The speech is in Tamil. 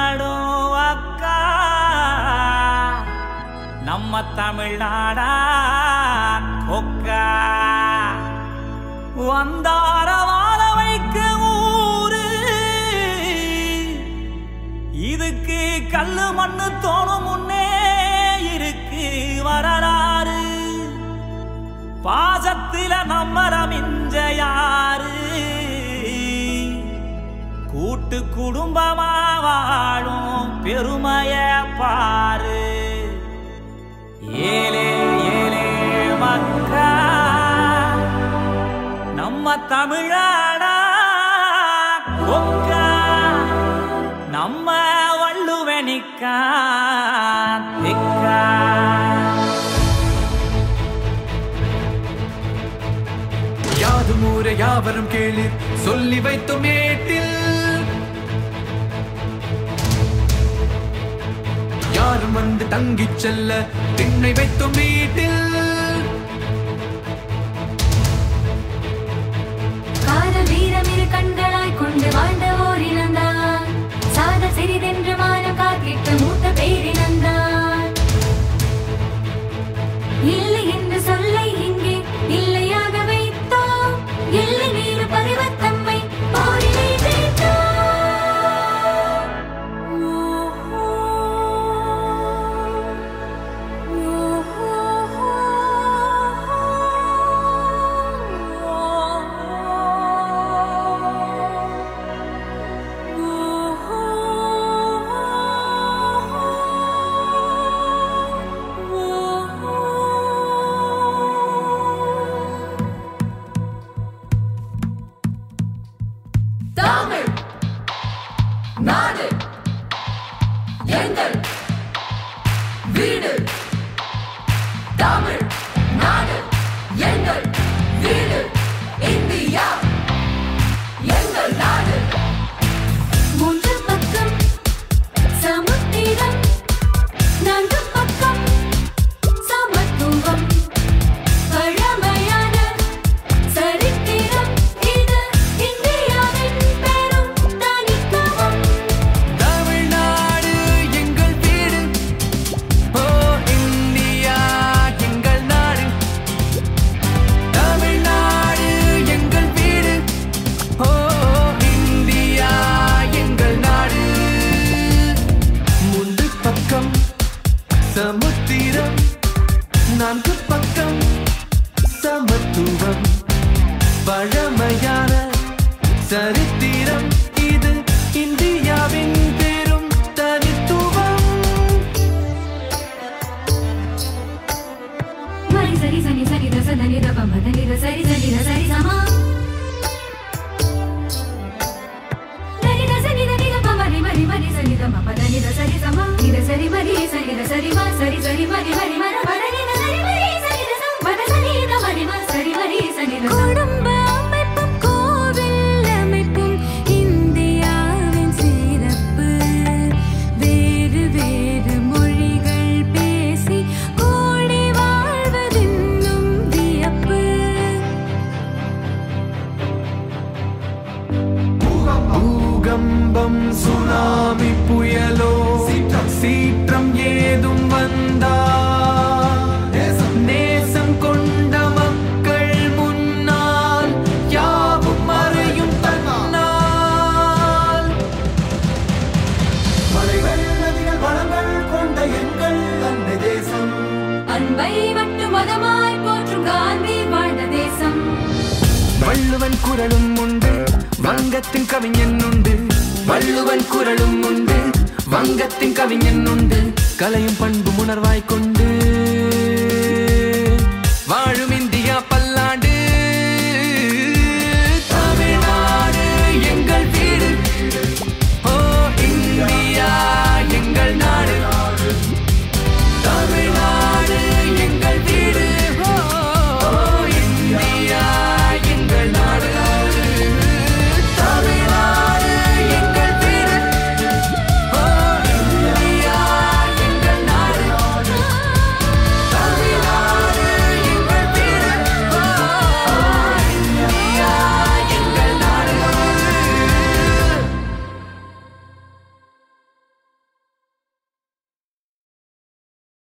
பாடும் அக்கா நம்ம தமிழ்நாடா கொக்கா வந்தார வாழ வைக்க ஊரு இதுக்கு கல்லு மண்ணு தோணும் முன்னே இருக்கு வரலாறு பாசத்தில நம்மள மிஞ்ச யாரு கூட்டு குடும்பமா வாழும் பெருமைய பாரு ஏலே ஏலே மக்கா நம்ம தமிழாடா கொக்கா நம்ம வள்ளுவனிக்கா திக்கா யாதும் ஊர யாவரும் கேளீர் சொல்லி வைத்தும் ஏட்டில் யாரும் வந்து தங்கிச் செல்ல திண்ணை வைத்தும் வீட்டில் காதல் வீரம் இரு கண்களாய் கொண்டு வாழ்ந்த ஓரினந்தான் சாத சிறிதென்று மானம் காத்திட்ட மூத்த பேரினந்தான் இல்லை என்று சொல்லை இங்கே இல்லையாக வைத்தோம் எல்லை மீறு பருவத்தம்மை போரிலே தமிழ் நாடு எங்கள் வீடு தமிழ் நாடு எங்கள் வீடு இந்தியா எங்கள் நாடு மூன்று பக்கம் சமுத்திரம் நான்கு பக்கம் சமத்துவம் பழமையான சரித்திரம் இது இந்தியாவின் பெரும் தனித்துவம் தமிழ்நாடு எங்கள் வீடு ஓ இந்தியா எங்கள் நாடு தமிழ்நாடு எங்கள் வீடு ஓ இந்தியா எங்கள் நாடு முண்டு பக்கம் சமுத்திரம் நான்கு பக்கம் சமத்துவம் பழமையான சரித்திரம் இது இந்தியாவின் பெரும் தனித்துவம் மரி சரி சனி சரி த சத நி த ப ம த நி த சரி சரி த சரி சமா நரி த சனி த நி த ப மரி மரி மரி சனி த ம ப த நி த சரி சமா நி த சரி மரி சரி த சரி மா சரி சரி மரி மரி மர மர நி த சரி மரி சரி த சம் மர சனி த மரி ம சரி மரி சனி த குடும்ப அமைப்பும் கோவில் அமைப்பும் இந்தியாவின் சிறப்பு வேறு வேறு மொழிகள் பேசி கூடி வாழ்வதென்னும் வியப்பு பூகம்பம் சுனாமி புயலோ சீற்றம் ஏதும் வந்தா நேசம் கொண்ட மக்கள் முன்னால் யாவும் மறையும் தன்னால் மலைகள் நதிகள் வளங்கள் கொண்ட எங்கள் அன்னை தேசம் அன்பை மட்டும் மதமாய் போற்றும் காந்தி வாழ்ந்த தேசம் வள்ளுவன் குரலும் உண்டு வங்கத்தின் கவிஞன் உண்டு வள்ளுவன் குரலும் உண்டு வங்கத்தின் கவிஞன் உண்டு கலையும் பண்பும் உணர்வாய் கொண்டு வாழும்